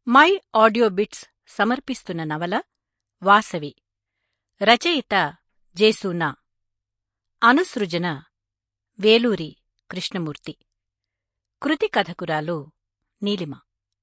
My audio bits సమర్పిస్తున్న నవల వాసవి రచయిత జేసూనా అనుసృజన వేలూరి కృష్ణమూర్తి కృతి కథకురాలు నీలిమ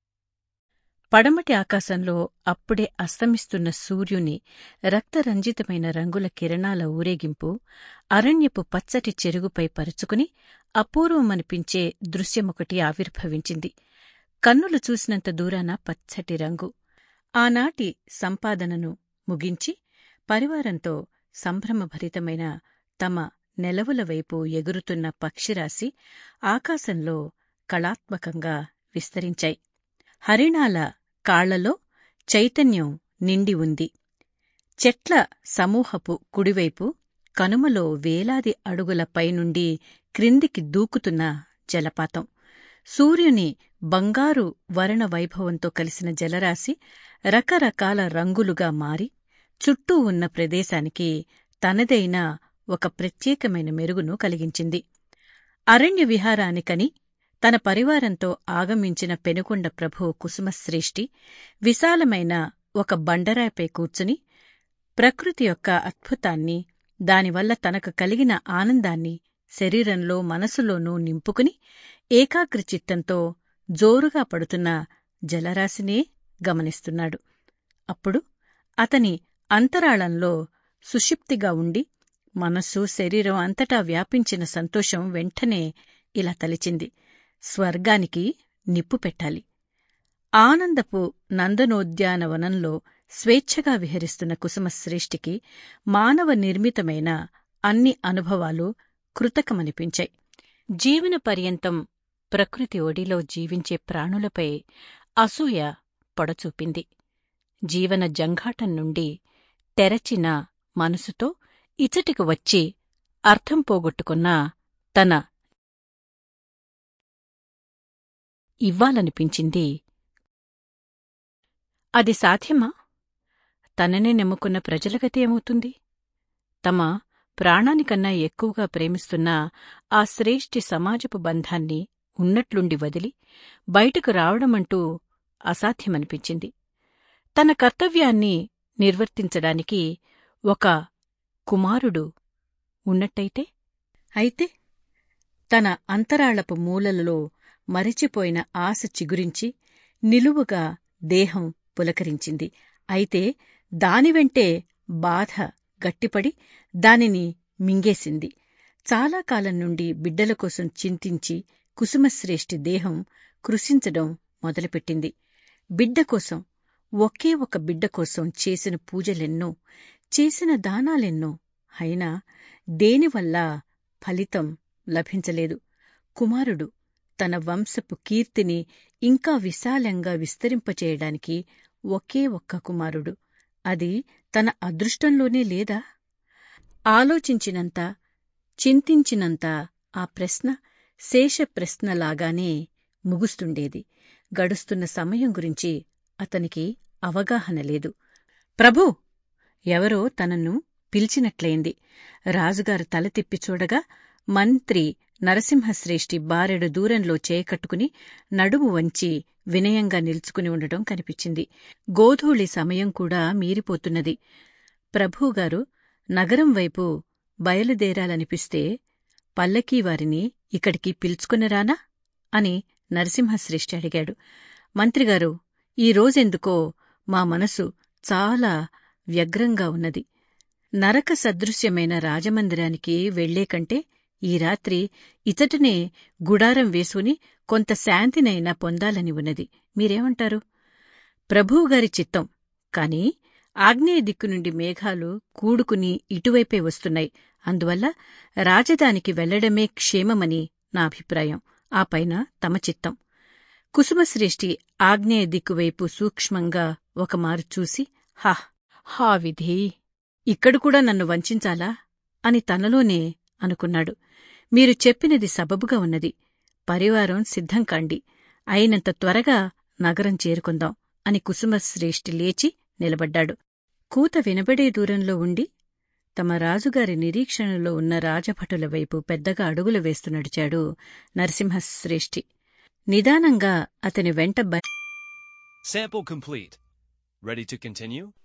పడమటి ఆకాశంలో అప్పుడే అస్తమిస్తున్న సూర్యుని రక్తరంజితమైన రంగుల కిరణాల ఊరేగింపు అరణ్యపు పచ్చటి చెరుగుపై పరుచుకుని అపూర్వమనిపించే దృశ్యమొకటి ఆవిర్భవించింది కన్నులు చూసినంత దూరాన పచ్చటి రంగు ఆనాటి సంపాదనను ముగించి పరివారంతో సంభ్రమభరితమైన తమ నెలవుల వైపు ఎగురుతున్న పక్షిరాశి ఆకాశంలో కళాత్మకంగా విస్తరించాయి హరిణాల కాళ్లలో చైతన్యం నిండి ఉంది చెట్ల సమూహపు కుడివైపు కనుమలో వేలాది అడుగుల పైనుండి క్రిందికి దూకుతున్న జలపాతం సూర్యుని బంగారు వరణ వైభవంతో కలిసిన జలరాశి రకరకాల రంగులుగా మారి చుట్టూ ఉన్న ప్రదేశానికి తనదైన ఒక ప్రత్యేకమైన మెరుగును కలిగించింది అరణ్య విహారానికని తన పరివారంతో ఆగమించిన పెనుకొండ ప్రభు కుసుమశ్రేష్ఠి విశాలమైన ఒక బండరాయిపై కూర్చుని ప్రకృతి యొక్క అద్భుతాన్ని దానివల్ల తనకు కలిగిన ఆనందాన్ని శరీరంలో మనసులోనూ నింపుకుని ఏకాగ్రచిత్తంతో జోరుగా పడుతున్న జలరాశినే గమనిస్తున్నాడు అప్పుడు అతని అంతరాళంలో సుషిప్తిగా ఉండి మనస్సు శరీరం అంతటా వ్యాపించిన సంతోషం వెంటనే ఇలా తలిచింది స్వర్గానికి నిప్పు పెట్టాలి ఆనందపు నందనోద్యానవనంలో స్వేచ్ఛగా విహరిస్తున్న కుసుమశ్రేష్ఠికి మానవ నిర్మితమైన అన్ని అనుభవాలు కృతకమనిపించాయి జీవన పర్యంతం ప్రకృతి ఒడిలో జీవించే ప్రాణులపై అసూయ పొడచూపింది జీవన జంఘాటం నుండి తెరచిన మనసుతో ఇచటికి వచ్చి అర్థం పోగొట్టుకున్న తన ఇవ్వాలనిపించింది అది సాధ్యమా తననే నమ్ముకున్న ప్రజలగతి ఏమవుతుంది తమ ప్రాణానికన్నా ఎక్కువగా ప్రేమిస్తున్న ఆ శ్రేష్ఠి సమాజపు బంధాన్ని ఉన్నట్లుండి వదిలి బయటకు రావడమంటూ అసాధ్యమనిపించింది తన కర్తవ్యాన్ని నిర్వర్తించడానికి ఒక కుమారుడు ఉన్నట్టయితే అయితే తన అంతరాళపు మూలలలో మరిచిపోయిన ఆశ చిగురించి నిలువుగా దేహం పులకరించింది అయితే దానివెంటే బాధ గట్టిపడి దానిని మింగేసింది చాలా కాలం నుండి బిడ్డల కోసం చింతించి కుసుమశ్రేష్ఠి దేహం కృషించడం మొదలుపెట్టింది బిడ్డ కోసం ఒకే ఒక బిడ్డ కోసం చేసిన పూజలెన్నో చేసిన దానాలెన్నో అయినా దేనివల్ల ఫలితం లభించలేదు కుమారుడు తన వంశపు కీర్తిని ఇంకా విశాలంగా విస్తరింపచేయడానికి ఒకే ఒక్క కుమారుడు అది తన అదృష్టంలోనే లేదా ఆలోచించినంత చింతించినంత ఆ ప్రశ్న శేష ప్రశ్నలాగానే ముగుస్తుండేది గడుస్తున్న సమయం గురించి అతనికి అవగాహన లేదు ప్రభూ ఎవరో తనను పిలిచినట్లయింది రాజుగారు తల తిప్పి చూడగా మంత్రి నరసింహశ్రేష్ఠి బారెడు దూరంలో చేయకట్టుకుని నడుము వంచి వినయంగా నిల్చుకుని ఉండటం కనిపించింది గోధూళి సమయం కూడా మీరిపోతున్నది ప్రభువుగారు నగరం వైపు బయలుదేరాలనిపిస్తే పల్లకీ వారిని ఇక్కడికి పిలుచుకునిరానా అని నరసింహశ్రేష్ఠి అడిగాడు మంత్రిగారు ఈ రోజెందుకో మా మనసు చాలా వ్యగ్రంగా ఉన్నది నరక సదృశ్యమైన రాజమందిరానికి వెళ్లే కంటే ఈ రాత్రి ఇచటనే గుడారం వేసుకుని కొంత శాంతినైనా పొందాలని ఉన్నది మీరేమంటారు ప్రభువుగారి చిత్తం కాని ఆగ్నేయ దిక్కు నుండి మేఘాలు కూడుకుని ఇటువైపే వస్తున్నాయి అందువల్ల రాజధానికి వెళ్లడమే క్షేమమని నా అభిప్రాయం ఆ పైన తమ చిత్తం కుసుమశ్రేష్ఠి ఆగ్నేయ దిక్కువైపు సూక్ష్మంగా ఒకమారు చూసి హా హా విధి ఇక్కడ కూడా నన్ను వంచాలా అని తనలోనే అనుకున్నాడు మీరు చెప్పినది సబబుగా ఉన్నది పరివారం సిద్ధం కాండి అయినంత త్వరగా నగరం చేరుకుందాం అని కుసుమశ్రేష్ఠి లేచి నిలబడ్డాడు కూత వినబడే దూరంలో ఉండి తమ రాజుగారి నిరీక్షణలో ఉన్న రాజభటుల వైపు పెద్దగా అడుగులు వేస్తూ నడిచాడు నరసింహశ్రేష్ఠి నిదానంగా అతని వెంట Sample complete. Ready to continue?